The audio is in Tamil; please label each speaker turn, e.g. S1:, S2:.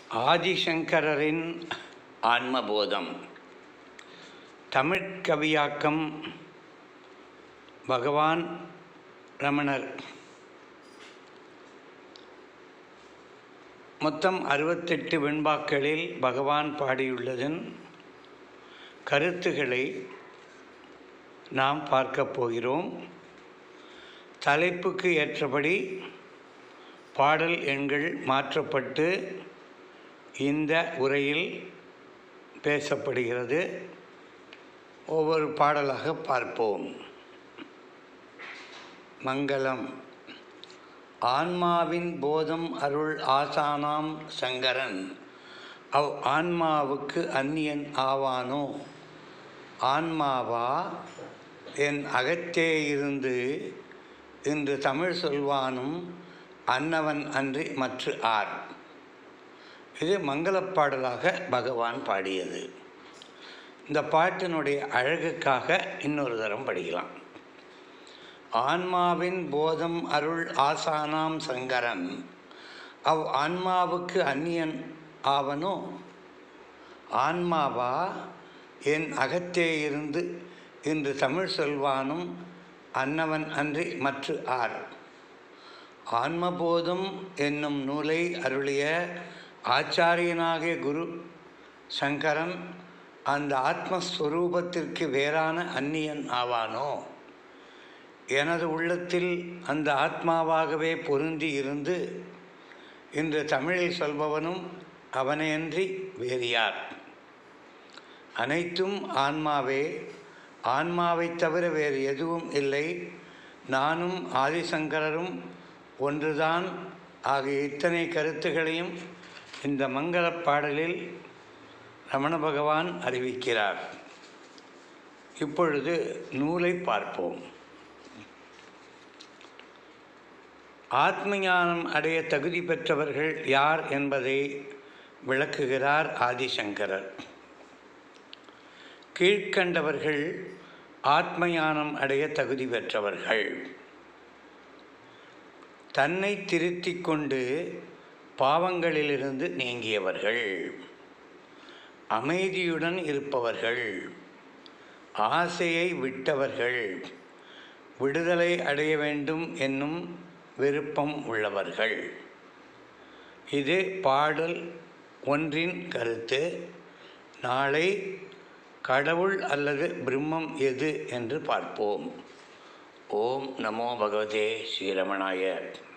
S1: ஆதிசங்கரரின் ஆன்மபோதம் தமிழ் கவியாக்கம் பகவான் ரமணர் மொத்தம் அறுபத்தெட்டு வெண்பாக்களில் பகவான் பாடியுள்ளதன் கருத்துக்களை நாம் பார்க்கப் போகிறோம் தலைப்புக்கு ஏற்றபடி பாடல் எண்கள் மாற்றப்பட்டு இந்த உரையில் பேசப்படுகிறது ஒவ்வொரு பாடலாக பார்ப்போம் மங்களம் ஆன்மாவின் போதம் அருள் ஆசானாம் சங்கரன் அவ் ஆன்மாவுக்கு அந்நியன் ஆவானோ ஆன்மாவா என் அகத்தே இருந்து இன்று தமிழ் சொல்வானும் அன்னவன் அன்றி மற்ற ஆர் இது மங்களப் பாடலாக பகவான் பாடியது இந்த பாட்டினுடைய அழகுக்காக இன்னொரு தரம் படிக்கலாம் ஆன்மாவின் போதம் அருள் ஆசானாம் சங்கரன் அவ் ஆன்மாவுக்கு அந்நியன் ஆவனோ ஆன்மாவா என் அகத்தே இருந்து இன்று தமிழ் சொல்வானும் அன்னவன் அன்றி மற்ற ஆர் ஆன்மபோதம் என்னும் நூலை அருளிய ஆச்சாரியனாகிய குரு சங்கரன் அந்த ஆத்மஸ்வரூபத்திற்கு வேறான அந்நியன் ஆவானோ எனது உள்ளத்தில் அந்த ஆத்மாவாகவே பொருந்தி இருந்து இன்று தமிழில் சொல்பவனும் அவனையன்றி வேறு யார் அனைத்தும் ஆன்மாவே ஆன்மாவைத் தவிர வேறு எதுவும் இல்லை நானும் ஆதிசங்கரரும் ஒன்றுதான் ஆகிய இத்தனை கருத்துகளையும் இந்த மங்களப் பாடலில் ரமண பகவான் அறிவிக்கிறார் இப்பொழுது நூலை பார்ப்போம் ஆத்ம ஞானம் அடைய தகுதி பெற்றவர்கள் யார் என்பதை விளக்குகிறார் ஆதிசங்கரர் கீழ்கண்டவர்கள் ஆத்ம ஞானம் அடைய தகுதி பெற்றவர்கள் தன்னை திருத்தி கொண்டு பாவங்களிலிருந்து நீங்கியவர்கள் அமைதியுடன் இருப்பவர்கள் ஆசையை விட்டவர்கள் விடுதலை அடைய வேண்டும் என்னும் விருப்பம் உள்ளவர்கள் இது பாடல் ஒன்றின் கருத்து நாளை கடவுள் அல்லது பிரம்மம் எது என்று பார்ப்போம் ஓம் நமோ பகவதே ஸ்ரீரமணாய